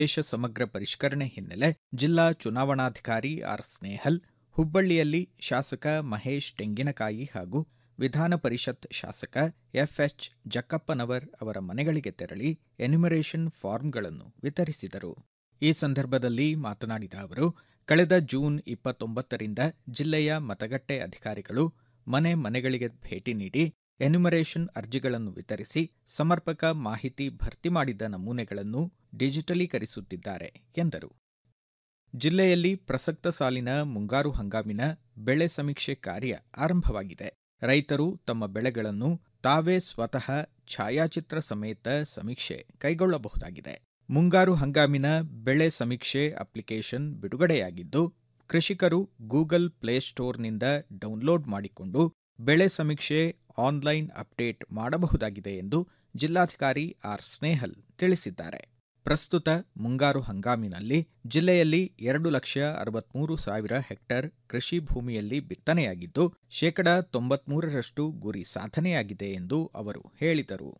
ದೇಶ ಸಮಗ್ರ ಪರಿಷ್ಕರಣೆ ಹಿನ್ನೆಲೆ ಜಿಲ್ಲಾ ಚುನಾವಣಾಧಿಕಾರಿ ಆರ್ ಸ್ನೇಹಲ್ ಹುಬ್ಬಳ್ಳಿಯಲ್ಲಿ ಶಾಸಕ ಮಹೇಶ್ ತೆಂಗಿನಕಾಯಿ ಹಾಗೂ ವಿಧಾನ ಪರಿಷತ್ ಶಾಸಕ ಎಫ್ಎಚ್ ಜಕ್ಕಪ್ಪನವರ್ ಅವರ ಮನೆಗಳಿಗೆ ತೆರಳಿ ಎನ್ಯುಮರೇಷನ್ ಫಾರ್ಮ್ಗಳನ್ನು ವಿತರಿಸಿದರು ಈ ಸಂದರ್ಭದಲ್ಲಿ ಮಾತನಾಡಿದ ಅವರು ಕಳೆದ ಜೂನ್ ಇಪ್ಪತ್ತೊಂಬತ್ತರಿಂದ ಜಿಲ್ಲೆಯ ಮತಗಟ್ಟೆ ಅಧಿಕಾರಿಗಳು ಮನೆ ಮನೆಗಳಿಗೆ ಭೇಟಿ ನೀಡಿ ಎನ್ಯುಮರೇಷನ್ ಅರ್ಜಿಗಳನ್ನು ವಿತರಿಸಿ ಸಮರ್ಪಕ ಮಾಹಿತಿ ಭರ್ತಿ ಮಾಡಿದ ನಮೂನೆಗಳನ್ನು ಡಿಜಿಟಲೀಕರಿಸುತ್ತಿದ್ದಾರೆ ಎಂದರು ಜಿಲ್ಲೆಯಲ್ಲಿ ಪ್ರಸಕ್ತ ಸಾಲಿನ ಮುಂಗಾರು ಹಂಗಾಮಿನ ಬೆಳೆ ಸಮೀಕ್ಷೆ ಕಾರ್ಯ ಆರಂಭವಾಗಿದೆ ರೈತರು ತಮ್ಮ ಬೆಳೆಗಳನ್ನು ತಾವೇ ಸ್ವತಃ ಛಾಯಾಚಿತ್ರ ಸಮೇತ ಸಮೀಕ್ಷೆ ಕೈಗೊಳ್ಳಬಹುದಾಗಿದೆ ಮುಂಗಾರು ಹಂಗಾಮಿನ ಬೆಳೆ ಸಮೀಕ್ಷೆ ಅಪ್ಲಿಕೇಶನ್ ಬಿಡುಗಡೆಯಾಗಿದ್ದು ಕೃಷಿಕರು ಗೂಗಲ್ ಪ್ಲೇಸ್ಟೋರ್ನಿಂದ ಡೌನ್ಲೋಡ್ ಮಾಡಿಕೊಂಡು ಬೆಳೆ ಸಮೀಕ್ಷೆ ಆನ್ಲೈನ್ ಅಪ್ಡೇಟ್ ಮಾಡಬಹುದಾಗಿದೆ ಎಂದು ಜಿಲ್ಲಾಧಿಕಾರಿ ಆರ್ ಸ್ನೇಹಲ್ ತಿಳಿಸಿದ್ದಾರೆ ಪ್ರಸ್ತುತ ಮುಂಗಾರು ಹಂಗಾಮಿನಲ್ಲಿ ಜಿಲ್ಲೆಯಲ್ಲಿ ಎರಡು ಲಕ್ಷ ಅರವತ್ಮೂರು ಸಾವಿರ ಹೆಕ್ಟೇರ್ ಕೃಷಿ ಭೂಮಿಯಲ್ಲಿ ಬಿತ್ತನೆಯಾಗಿದ್ದು ಶೇಕಡಾ ತೊಂಬತ್ಮೂರರಷ್ಟು ಗುರಿ ಸಾಧನೆಯಾಗಿದೆ ಎಂದು ಅವರು ಹೇಳಿದರು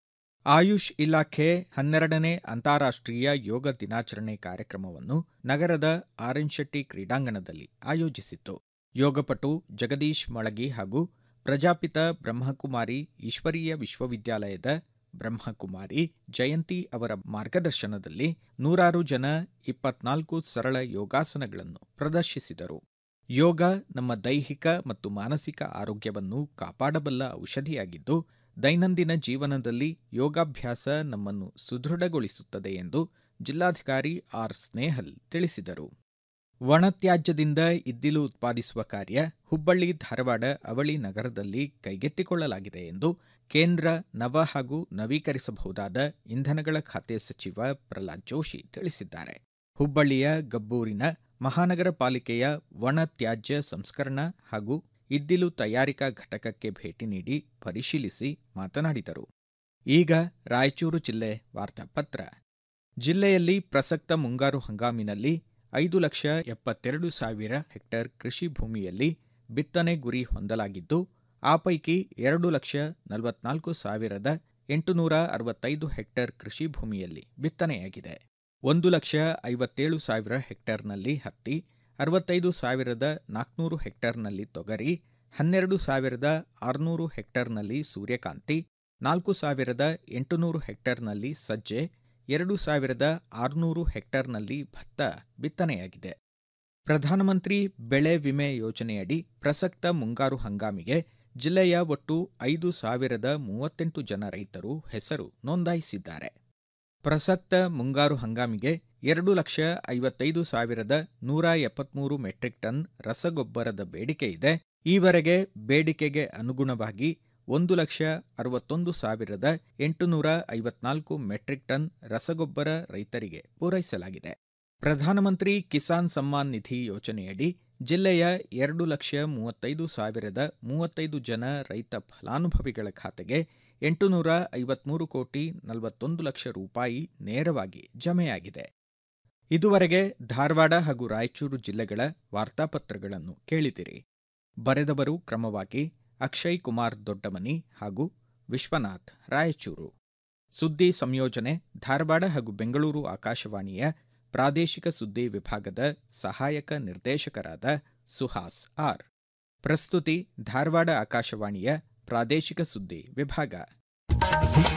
ಆಯುಷ್ ಇಲಾಖೆ ಹನ್ನೆರಡನೇ ಅಂತಾರಾಷ್ಟ್ರೀಯ ಯೋಗ ದಿನಾಚರಣೆ ಕಾರ್ಯಕ್ರಮವನ್ನು ನಗರದ ಆರ್ಎನ್ ಶೆಟ್ಟಿ ಕ್ರೀಡಾಂಗಣದಲ್ಲಿ ಆಯೋಜಿಸಿತ್ತು ಯೋಗಪಟು ಜಗದೀಶ್ ಮಳಗಿ ಹಾಗೂ ಪ್ರಜಾಪಿತ ಬ್ರಹ್ಮಕುಮಾರಿ ಈಶ್ವರೀಯ ವಿಶ್ವವಿದ್ಯಾಲಯದ ಬ್ರಹ್ಮಕುಮಾರಿ ಜಯಂತಿ ಅವರ ಮಾರ್ಗದರ್ಶನದಲ್ಲಿ ನೂರಾರು ಜನ ಇಪ್ಪತ್ನಾಲ್ಕು ಸರಳ ಯೋಗಾಸನಗಳನ್ನು ಪ್ರದರ್ಶಿಸಿದರು ಯೋಗ ನಮ್ಮ ದೈಹಿಕ ಮತ್ತು ಮಾನಸಿಕ ಆರೋಗ್ಯವನ್ನು ಕಾಪಾಡಬಲ್ಲ ಔಷಧಿಯಾಗಿದ್ದು ದೈನಂದಿನ ಜೀವನದಲ್ಲಿ ಯೋಗಾಭ್ಯಾಸ ನಮ್ಮನ್ನು ಸುದೃಢಗೊಳಿಸುತ್ತದೆ ಎಂದು ಜಿಲ್ಲಾಧಿಕಾರಿ ಆರ್ ಸ್ನೇಹಲ್ ತಿಳಿಸಿದರು ಒಣತ್ಯಾಜ್ಯದಿಂದ ಇದ್ದಿಲು ಉತ್ಪಾದಿಸುವ ಕಾರ್ಯ ಹುಬ್ಬಳ್ಳಿ ಧಾರವಾಡ ಅವಳಿ ನಗರದಲ್ಲಿ ಕೈಗೆತ್ತಿಕೊಳ್ಳಲಾಗಿದೆ ಎಂದು ಕೇಂದ್ರ ನವ ಹಾಗೂ ನವೀಕರಿಸಬಹುದಾದ ಇಂಧನಗಳ ಖಾತೆ ಸಚಿವ ಪ್ರಹ್ಲಾದ್ ಜೋಶಿ ತಿಳಿಸಿದ್ದಾರೆ ಹುಬ್ಬಳ್ಳಿಯ ಗಬ್ಬೂರಿನ ಮಹಾನಗರ ಪಾಲಿಕೆಯ ಒಣ ತ್ಯಾಜ್ಯ ಸಂಸ್ಕರಣಾ ಹಾಗೂ ಇದ್ದಿಲು ತಯಾರಿಕಾ ಘಟಕಕ್ಕೆ ಭೇಟಿ ನೀಡಿ ಪರಿಶೀಲಿಸಿ ಮಾತನಾಡಿದರು ಈಗ ರಾಯಚೂರು ಜಿಲ್ಲೆ ವಾರ್ತಾಪತ್ರ ಜಿಲ್ಲೆಯಲ್ಲಿ ಪ್ರಸಕ್ತ ಮುಂಗಾರು ಹಂಗಾಮಿನಲ್ಲಿ ಐದು ಲಕ್ಷ ಎಪ್ಪತ್ತೆರಡು ಸಾವಿರ ಹೆಕ್ಟೇರ್ ಕೃಷಿ ಭೂಮಿಯಲ್ಲಿ ಬಿತ್ತನೆ ಗುರಿ ಹೊಂದಲಾಗಿದ್ದು ಆ ಪೈಕಿ ಎರಡು ಲಕ್ಷ ನಲವತ್ನಾಲ್ಕು ಸಾವಿರದ ಎಂಟುನೂರ ಅರವತ್ತೈದು ಹೆಕ್ಟೇರ್ ಕೃಷಿ ಭೂಮಿಯಲ್ಲಿ ಬಿತ್ತನೆಯಾಗಿದೆ ಒಂದು ಲಕ್ಷ ಐವತ್ತೇಳು ಸಾವಿರ ಹೆಕ್ಟೇರ್ನಲ್ಲಿ ಹತ್ತಿ ಅರವತ್ತೈದು ಸಾವಿರದ ನಾಲ್ಕುನೂರು ಹೆಕ್ಟೇರ್ನಲ್ಲಿ ತೊಗರಿ ಹನ್ನೆರಡು ಸಾವಿರದ ಆರುನೂರು ಹೆಕ್ಟೇರ್ನಲ್ಲಿ ಸೂರ್ಯಕಾಂತಿ ನಾಲ್ಕು ಸಾವಿರದ ಎಂಟುನೂರು ಹೆಕ್ಟೇರ್ನಲ್ಲಿ ಸಜ್ಜೆ ಎರಡು ಸಾವಿರದ ಆರುನೂರು ಹೆಕ್ಟೇರ್ನಲ್ಲಿ ಭತ್ತ ಬಿತ್ತನೆಯಾಗಿದೆ ಪ್ರಧಾನಮಂತ್ರಿ ಬೆಳೆ ವಿಮೆ ಯೋಜನೆಯಡಿ ಪ್ರಸಕ್ತ ಮುಂಗಾರು ಹಂಗಾಮಿಗೆ ಜಿಲ್ಲೆಯ ಒಟ್ಟು ಐದು ಸಾವಿರದ ಮೂವತ್ತೆಂಟು ಜನ ರೈತರು ಹೆಸರು ನೋಂದಾಯಿಸಿದ್ದಾರೆ ಪ್ರಸಕ್ತ ಮುಂಗಾರು ಹಂಗಾಮಿಗೆ ಎರಡು ಲಕ್ಷ ಐವತ್ತೈದು ಸಾವಿರದ ನೂರ ಎಪ್ಪತ್ಮೂರು ಮೆಟ್ರಿಕ್ ಟನ್ ರಸಗೊಬ್ಬರದ ಬೇಡಿಕೆ ಇದೆ ಈವರೆಗೆ ಬೇಡಿಕೆಗೆ ಅನುಗುಣವಾಗಿ ಒಂದು ಲಕ್ಷ ಅರವತ್ತೊಂದು ಸಾವಿರದ ಎಂಟುನೂರ ಐವತ್ನಾಲ್ಕು ಮೆಟ್ರಿಕ್ ಟನ್ ರಸಗೊಬ್ಬರ ರೈತರಿಗೆ ಪೂರೈಸಲಾಗಿದೆ ಪ್ರಧಾನಮಂತ್ರಿ ಕಿಸಾನ್ ಸಮ್ಮಾನ್ ನಿಧಿ ಯೋಜನೆಯಡಿ ಜಿಲ್ಲೆಯ ಎರಡು ಲಕ್ಷ ಮೂವತ್ತೈದು ಸಾವಿರದ ಮೂವತ್ತೈದು ಜನ ರೈತ ಫಲಾನುಭವಿಗಳ ಖಾತೆಗೆ ಎಂಟುನೂರ ಐವತ್ಮೂರು ಕೋಟಿ ನಲವತ್ತೊಂದು ಲಕ್ಷ ರೂಪಾಯಿ ನೇರವಾಗಿ ಜಮೆಯಾಗಿದೆ ಇದುವರೆಗೆ ಧಾರವಾಡ ಹಾಗೂ ರಾಯಚೂರು ಜಿಲ್ಲೆಗಳ ವಾರ್ತಾಪತ್ರಗಳನ್ನು ಕೇಳಿದಿರಿ ಬರೆದವರು ಕ್ರಮವಾಗಿ ಅಕ್ಷಯ್ ಕುಮಾರ್ ದೊಡ್ಡಮನಿ ಹಾಗೂ ವಿಶ್ವನಾಥ್ ರಾಯಚೂರು ಸುದ್ದಿ ಸಂಯೋಜನೆ ಧಾರವಾಡ ಹಾಗೂ ಬೆಂಗಳೂರು ಆಕಾಶವಾಣಿಯ ಪ್ರಾದೇಶಿಕ ಸುದ್ದಿ ವಿಭಾಗದ ಸಹಾಯಕ ನಿರ್ದೇಶಕರಾದ ಸುಹಾಸ್ ಆರ್ ಪ್ರಸ್ತುತಿ ಧಾರವಾಡ ಆಕಾಶವಾಣಿಯ ಪ್ರಾದೇಶಿಕ ಸುದ್ದಿ ವಿಭಾಗ